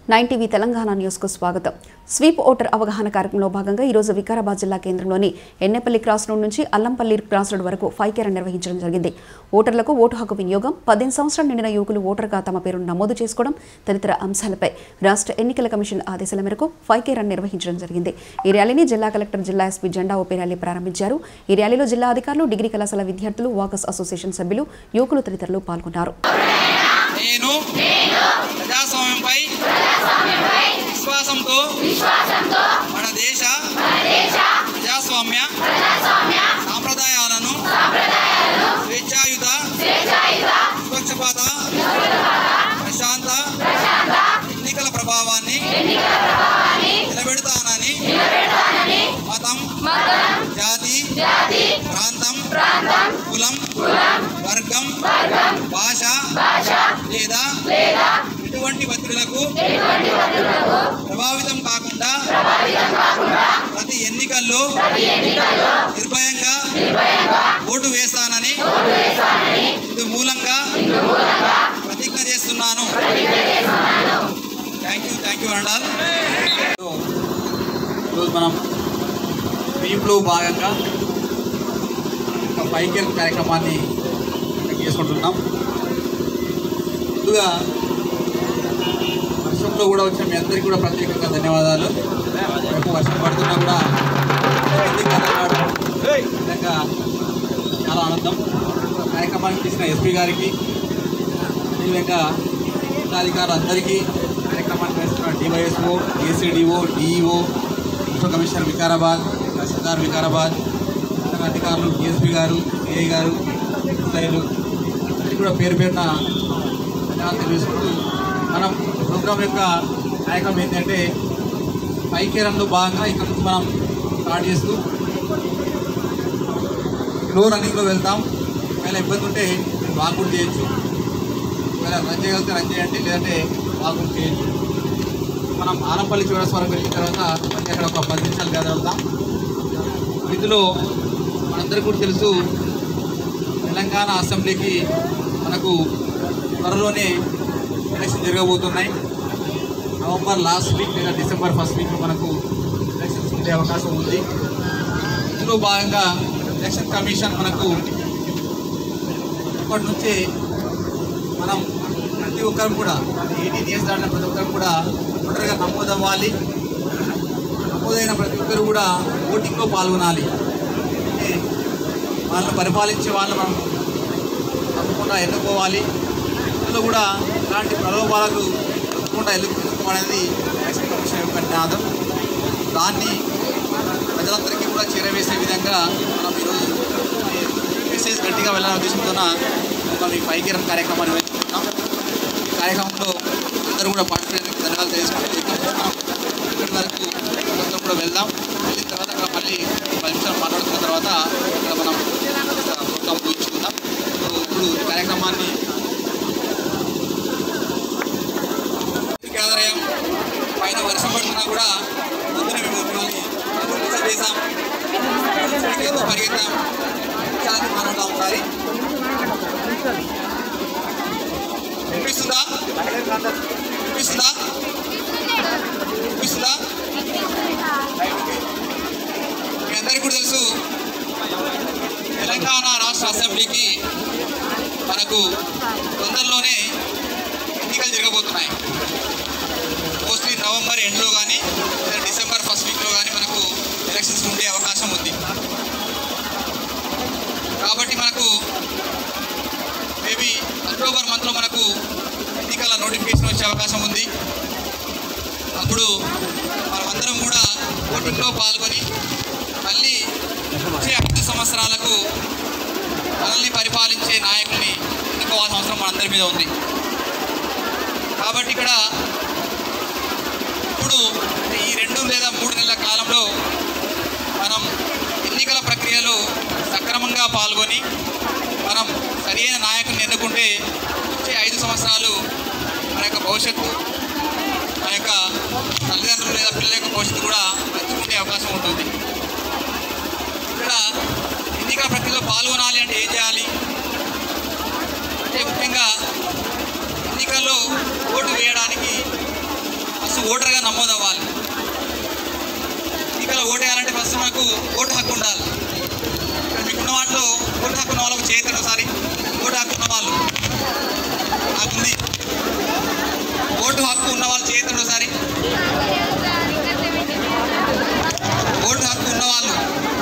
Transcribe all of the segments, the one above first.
Nine TV Telangana న్యూస్కు స్వాగతం sweep voter అవగాహన కార్యక్రమంలో భాగంగా ఈరోజు వికారాబాద్ జిల్లా కేంద్రంలోని ఎన్నెపల్లి క్రాస్ రోడ్ నుంచి అల్లంపల్లి క్రాస్ రోడ్ వరకు ఫైవ్ కేర్ నిర్వహించడం జరిగింది ఓటర్లకు ఓటు హక్కు వినియోగం పదిహేను సంవత్సరాలు నిండిన యువకులు ఓటర్గా తమ పేరును నమోదు చేసుకోవడం తదితర అంశాలపై రాష్ట్ర ఎన్నికల కమిషన్ ఆదేశాల మేరకు ఫైవ్ కేర్ నిర్వహించడం జరిగింది ఈ ర్యాలీని జిల్లా కలెక్టర్ జిల్లా ఎస్పీ జెండా ఊపి ర్యాలీ ప్రారంభించారు ఈ ర్యాలీలో జిల్లా అధికారులు డిగ్రీ కళాశాల విద్యార్థులు వాకర్స్ అసోసియేషన్ సభ్యులు యువకులు తదితరులు పాల్గొన్నారు నేను ప్రజాస్వామ్యంపై విశ్వాసంతో మన దేశ ప్రజాస్వామ్య సాంప్రదాయాలను స్వేచ్ఛాయుత నిష్పక్షపాత ప్రశాంత ఎన్నికల ప్రభావాన్ని నిలబెడతానని మతం జాతి ప్రాంతం కులం వర్గం భాష లేదా ఎటువంటి ఒత్తిడులకు ప్రభావితం కాకుండా ప్రతి ఎన్నికల్లో నిర్భయంగా ఓటు వేస్తానని ఇందు మూలంగా ప్రతిజ్ఞ చేస్తున్నాను థ్యాంక్ యూ థ్యాంక్ యూ అనండాల్ ఈరోజు మనం స్వీప్లో భాగంగా ఒక బైక్ కార్యక్రమాన్ని చేసుకుంటున్నాం ముందుగా వర్షంలో కూడా వచ్చిన మీ అందరికీ కూడా ప్రత్యేకంగా ధన్యవాదాలు రేపు వర్షం పడుతున్నా కూడా ఇంటికి కదలనాడు. నిజంగా చాలా ఆనందం కార్యక్రమానికి తీసిన ఎస్పీ గారికి అదేవిధంగా జిల్లాధికారులు అందరికీ కార్యక్రమాన్ని వేస్తున్న DYSO ACDO DEO municipal commissioner Vikarabad తహసీల్దార్ వికారాబాద్ ఇతర అధికారులు డిఎస్పీ గారు ఏఐ గారు ఎస్ఐలు అందరికీ కూడా పేరు పేరున ధన్యవాదాలు తెలియజేసుకుంటూ మనం ప్రోగ్రామ్ యొక్క కార్యక్రమం ఏంటంటే పైకేరంలో భాగంగా ఇక్కడ నుంచి మనం స్టార్ట్ చేస్తూ స్లో రన్నింగ్లో వెళ్తాం ఒకవేళ ఇబ్బంది ఉంటే వాకుడు చేయొచ్చు ఒకవేళ రన్ చేయగలిగితే రన్ చేయండి లేదంటే వాకుడు చేయొచ్చు మనం ఆనంపల్లి చివరస్వరం వెళ్ళిన తర్వాత మళ్ళీ అక్కడ ఒక పది నిమిషాలు గ్యాదర్ అవుతాం ఇందులో మనందరికీ కూడా తెలుసు తెలంగాణ అసెంబ్లీకి మనకు త్వరలోనే ఎలక్షన్ జరగబోతున్నాయి నవంబర్ లాస్ట్ వీక్ లేదా డిసెంబర్ ఫస్ట్ వీక్ మనకు ఎలక్షన్స్ ఉండే అవకాశం ఉంది ఇందులో భాగంగా ఎలక్షన్ కమిషన్ మనకు ఇప్పటి నుంచే మనం ప్రతి ఒక్కరు కూడా ఎయిటీన్ ఇయర్స్ దాటిన ప్రతి ఒక్కరు కూడా ఓటర్గా నమోదు అవ్వాలి నమోదైన ప్రతి ఒక్కరు కూడా ఓటింగ్లో పాల్గొనాలి అంటే వాళ్ళని పరిపాలించే వాళ్ళు మనం తప్పకుండా ఎన్నుకోవాలి ఇందులో కూడా ఇలాంటి ప్రలోభాలకు తప్పకుండా ఎన్నుకోవాలనేది ఎలక్షన్ కమిషన్ యొక్క నినాదం దాన్ని ప్రజలందరికీ కూడా చేరవేసే విధంగా మనం ఈరోజు మెసేజ్ గట్టిగా వెళ్ళాలని ఉద్దేశంతో మనం ఈ పైకిరం కార్యక్రమాన్ని నిర్వహిస్తున్నాం ఈ కార్యక్రమంలో అందరూ కూడా పార్టిసిపేట్ ధన్యవాదాలు తెలుసుకుంటూ ఇక్కడ మనం ఇక్కడి వరకు అందరం కూడా వెళ్దాం వెళ్ళిన తర్వాత అక్కడ మళ్ళీ పది నిమిషాలు మాట్లాడుకున్న తర్వాత ఇక్కడ మనం ప్రోగ్రామ్ ఊహించుకుందాం సో ఇప్పుడు ఈ కార్యక్రమాన్ని ఆదాయం పైన వర్షం పడుతున్నా కూడా పొద్దున మేము మిమ్మల్ని పరిచయం చేసాం ఎందుకు పరిగెత్తాం చాలా మాట్లాడదాం ఒకసారి వినిపిస్తుందా వినిపిస్తుందా వినిపిస్తుందా మీ అందరికీ కూడా తెలుసు తెలంగాణ రాష్ట్ర అసెంబ్లీకి మనకు తొందరలోనే ఎన్నికలు జరగబోతున్నాయి మోస్ట్లీ నవంబర్ ఎండ్లో కానీ లేదా డిసెంబర్ ఫస్ట్ వీక్లో కానీ మనకు ఎలక్షన్స్ ఉండే అవకాశం ఉంది కాబట్టి మనకు మేబీ అక్టోబర్ మంత్లో మనకు ఎన్నికల నోటిఫికేషన్ వచ్చే అవకాశం ఉంది అప్పుడు మనమందరం కూడా ఓటింగ్లో పాల్గొని మళ్ళీ వచ్చే ఐదు సంవత్సరాలకు మనల్ని పరిపాలించే నాయకుల్ని ఎన్నుకోవాల్సిన అవసరం మనందరి మీద ఉంది కాబట్టి ఇక్కడ ఇప్పుడు ఈ రెండు లేదా మూడు నెలల కాలంలో మనం ఎన్నికల ప్రక్రియలో సక్రమంగా పాల్గొని మనం సరైన నాయకుని ఎన్నుకుంటే వచ్చే ఐదు సంవత్సరాలు మన యొక్క భవిష్యత్తు మన యొక్క తల్లిదండ్రులు లేదా పిల్లల యొక్క భవిష్యత్తు కూడా మంచుకుంటే అవకాశం ఉంటుంది ఇక్కడ ఎన్నికల ప్రక్రియలో పాల్గొనాలి అంటే ఏం చేయాలి అంటే ముఖ్యంగా ఎన్నికల్లో ఓటు వేయడానికి ఓటర్గా నమోదు అవ్వాలి ఎన్నికల్లో ఓటు వేయాలంటే ఫస్ట్ మనకు ఓటు హక్కు ఉండాలి ఇక్కడ మీకున్న వాటిలో ఓటు హక్కు ఉన్న వాళ్ళకు చేయండి ఒకసారి ఓటు హక్కు ఉన్న వాళ్ళు నాకుంది ఓటు హక్కు ఉన్న వాళ్ళు చేయండి ఒకసారి ఓటు హక్కు ఉన్న వాళ్ళు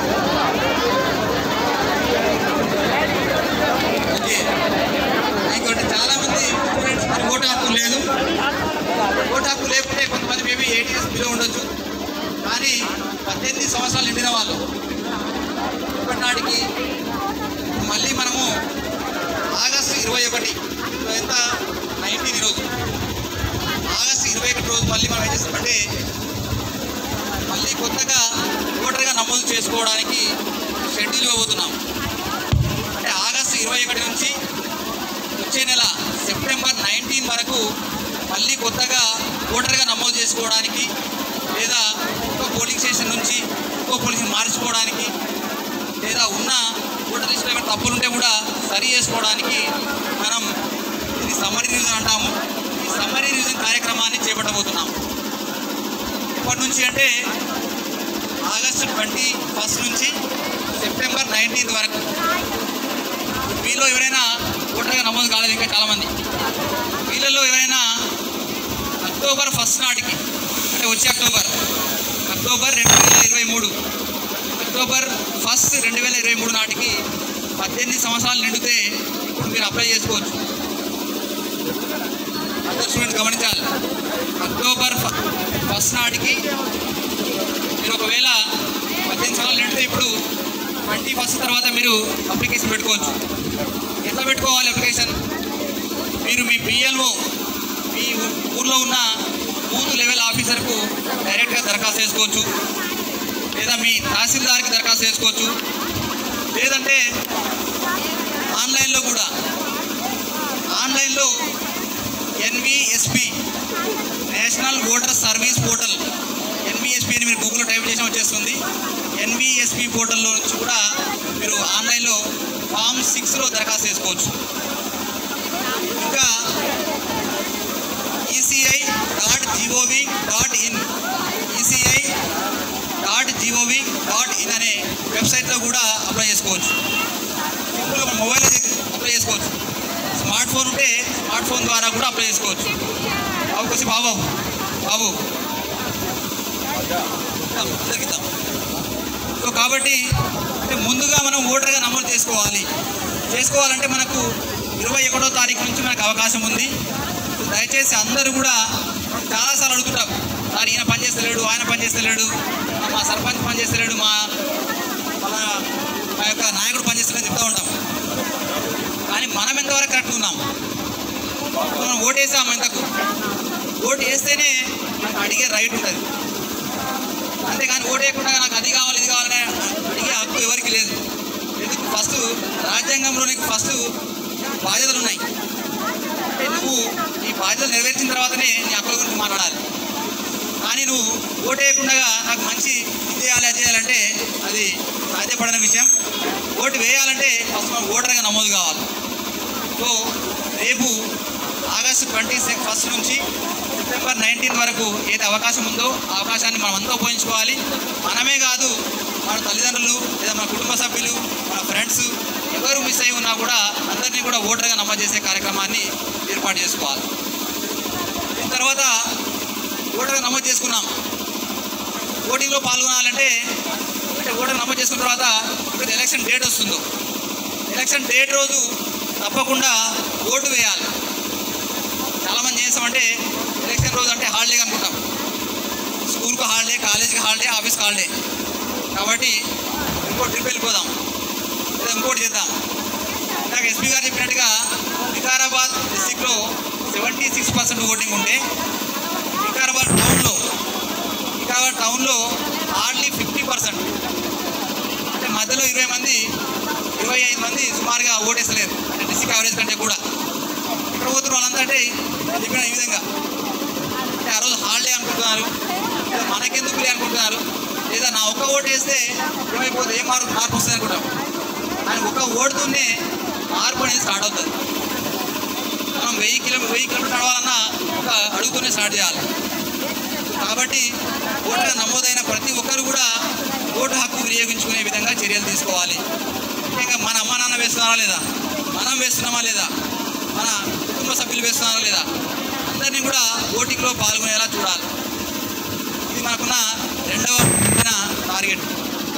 ఓకే ఇంకోటి చాలా మంది స్టూడెంట్స్ మరి ఓటు హక్కు లేదు ఓటు హక్కు లేకుంటే కొంతమంది మేబీ ఎయిట్ ఇయర్స్ బిలో ఉండొచ్చు కానీ పద్దెనిమిది సంవత్సరాలు నిండిన వాళ్ళు ఇప్పటి నాటికి మళ్ళీ మనము ఆగస్టు ఇరవై ఒకటి ఇప్పుడు ఎంత నైన్టీన్ ఈరోజు ఆగస్టు ఇరవై ఒకటి రోజు మళ్ళీ మనం ఏం చేస్తామంటే మళ్ళీ కొత్తగా ఓటర్గా నమోదు చేసుకోవడానికి షెడ్యూల్ ఇవ్వబోతున్నాం అంటే ఆగస్టు ఇరవై ఒకటి నుంచి వచ్చే నెల సెప్టెంబర్ నైన్టీన్ వరకు మళ్ళీ కొత్తగా ఓటర్గా నమోదు చేసుకోవడానికి లేదా ఒక పోలింగ్ స్టేషన్ నుంచి ఇంకో పోలింగ్ మార్చుకోవడానికి లేదా ఉన్న ఓటర్ లిస్టులో ఏమైనా తప్పులు ఉంటే కూడా సరి చేసుకోవడానికి మనం ఇది సమ్మరీ రివిజన్ అంటాము ఈ సమ్మరీ రివిజన్ కార్యక్రమాన్ని చేపట్టబోతున్నాం ఎప్పటి నుంచి అంటే ఆగస్టు ట్వంటీ ఫస్ట్ నుంచి సెప్టెంబర్ నైన్టీన్త్ వరకు వీళ్ళు ఎవరైనా ఓటర్గా నమోదు కాలేదు ఇంకా చాలామంది వీళ్ళల్లో ఎవరైనా అక్టోబర్ ఫస్ట్ నాటికి అంటే వచ్చే అక్టోబర్ అక్టోబర్ రెండు వేల ఇరవై మూడు అక్టోబర్ ఫస్ట్ రెండు వేల ఇరవై మూడు నాటికి పద్దెనిమిది సంవత్సరాలు నిండితే ఇప్పుడు మీరు అప్లై చేసుకోవచ్చు అందరు స్టూడెంట్స్ గమనించాలి అక్టోబర్ ఫ- ఫస్ట్ నాటికి మీరు ఒకవేళ పద్దెనిమిది సంవత్సరాలు నిండితే ఇప్పుడు ట్వంటీ ఫస్ట్ తర్వాత మీరు అప్లికేషన్ పెట్టుకోవచ్చు ఎట్లా పెట్టుకోవాలి అప్లికేషన్ మీరు మీ పిఎల్ఓ మీ ఊ- ఊర్లో ఉన్న బూత్ లెవెల్ ఆఫీసర్కు డైరెక్ట్గా దరఖాస్తు చేసుకోవచ్చు లేదా మీ తహసీల్దార్కి దరఖాస్తు చేసుకోవచ్చు లేదంటే ఆన్లైన్లో కూడా ఆన్లైన్లో NVSP national voter service portal NVSP అని మీరు గూగుల్లో టైప్ చేసిన వచ్చేస్తుంది ఎన్విఎస్పి పోర్టల్లో నుంచి కూడా మీరు ఆన్లైన్లో ఫామ్ సిక్స్లో దరఖాస్తు చేసుకోవచ్చు ఇంకా ECI dot GOV dot in ECI dot GOV dot in అనే వెబ్సైట్లో కూడా అప్లై చేసుకోవచ్చు సింపుల్గా మన మొబైల్ అప్లై చేసుకోవచ్చు స్మార్ట్ ఫోన్ ఉంటే స్మార్ట్ ఫోన్ ద్వారా కూడా అప్లై చేసుకోవచ్చు బాబు వచ్చి బాబు బాబు ఇద్దాం, అందరికి ఇద్దాం. సో కాబట్టి అంటే ముందుగా మనం ఓటర్గా నమోదు చేసుకోవాలి చేసుకోవాలంటే మనకు ఇరవై ఒకటో తారీఖు నుంచి మనకు అవకాశం ఉంది సో దయచేసి అందరూ కూడా చాలాసార్లు అడుగుతుంటాం సార్ ఈయన పని చేస్తలేడు ఆయన పని చేస్తలేడు మా సర్పంచ్ పని చేస్తలేడు మా మన మా యొక్క నాయకుడు పని చేస్తలేడు చెప్తూ ఉంటాం కానీ మనం ఎంతవరకు కరెక్ట్ ఉన్నాం మనం ఓటేసాం ఎంతకు ఓటు వేస్తేనే మనకు అడిగే రైట్ ఉంటుంది అంతేగాని ఓటు వేయకుండా నాకు అది కావాలి ఇది కావాలని అడిగే హక్కు ఎవరికి లేదు ఎందుకు ఫస్ట్ రాజ్యాంగంలో నీకు ఫస్ట్ బాధ్యతలు ఉన్నాయి అంటే నువ్వు ఈ బాధ్యతలు నెరవేర్చిన తర్వాతనే నీ హక్కుల గురించి మాట్లాడాలి కానీ నువ్వు ఓటు వేయకుండా నాకు మంచి ఇది చేయాలి అది చేయాలంటే అది సాధ్యపడని విషయం ఓటు వేయాలంటే ఫస్ట్ మనం ఓటర్గా నమోదు కావాలి సో రేపు ఆగస్టు ట్వంటీ సిక్స్ ఫస్ట్ నుంచి సెప్టెంబర్ నైన్టీన్త్ వరకు ఏది అవకాశం ఉందో ఆ అవకాశాన్ని మనం అంతా ఉపయోగించుకోవాలి మనమే కాదు మన తల్లిదండ్రులు లేదా మన కుటుంబ సభ్యులు మన ఫ్రెండ్స్ ఎవరు మిస్ అయి ఉన్నా కూడా అందరినీ కూడా ఓటర్గా నమోదు చేసే కార్యక్రమాన్ని ఏర్పాటు చేసుకోవాలి దీని తర్వాత ఓటర్గా నమోదు చేసుకున్నాం ఓటింగ్లో పాల్గొనాలంటే అంటే ఓటర్ నమోదు చేసుకున్న తర్వాత ఇప్పుడు ఎలక్షన్ డేట్ వస్తుందో ఎలక్షన్ డేట్ రోజు తప్పకుండా ఓటు వేయాలి చాలామంది చేస్తామంటే ఎలక్షన్ రోజు అంటే హాలిడే అనుకుంటాం స్కూల్కి హాలిడే కాలేజీకి హాలిడే ఆఫీస్కి హాలిడే కాబట్టి ఇంకో ట్రిప్ వెళ్ళిపోదాం లేదా ఇంకోటి చేద్దాం నాకు ఎస్పీ గారు చెప్పినట్టుగా వికారాబాద్ డిస్టిక్లో సెవెంటీ సిక్స్ పర్సెంట్ ఓటింగ్ ఉంటే వికారాబాద్ టౌన్లో వికారాబాద్ టౌన్లో హార్డ్లీ ఫిఫ్టీ పర్సెంట్ అంటే మధ్యలో ఇరవై మంది ఇరవై ఐదు మంది సుమారుగా ఓటేసలేరు అంటే డిస్టిక్ యావరేజ్ కంటే కూడా ఇక్కడ పోతున్న వాళ్ళంతా అంటే నేను చెప్పిన ఈ విధంగా అంటే ఆ రోజు హాలిడే అనుకుంటున్నారు లేదా మనకెందుకులే అనుకుంటున్నారు లేదా నా ఒక్క ఓటు వేస్తే ఏమైపోతుంది ఏం మార్పు మార్పు వస్తుంది అనుకుంటాం కానీ ఒక ఓటుతోనే మార్పు అనేది స్టార్ట్ అవుతుంది మనం వెయ్యి కిలో వెయ్యి కిలోమీటర్ నడవాలన్నా ఒక అడుగుతూనే స్టార్ట్ చేయాలి కాబట్టి ఓటుగా నమోదైన ప్రతి ఒక్కరు కూడా ఓటు హక్కు వినియోగించుకునే విధంగా చర్యలు తీసుకోవాలి ముఖ్యంగా మన అమ్మ నాన్న వేస్తున్నారా లేదా మనం వేస్తున్నామా లేదా మన కుటుంబ సభ్యులు వేస్తున్నారా లేదా అందరినీ కూడా ఓటింగ్లో పాల్గొనేలా చూడాలి ఇది మనకున్న రెండవ టార్గెట్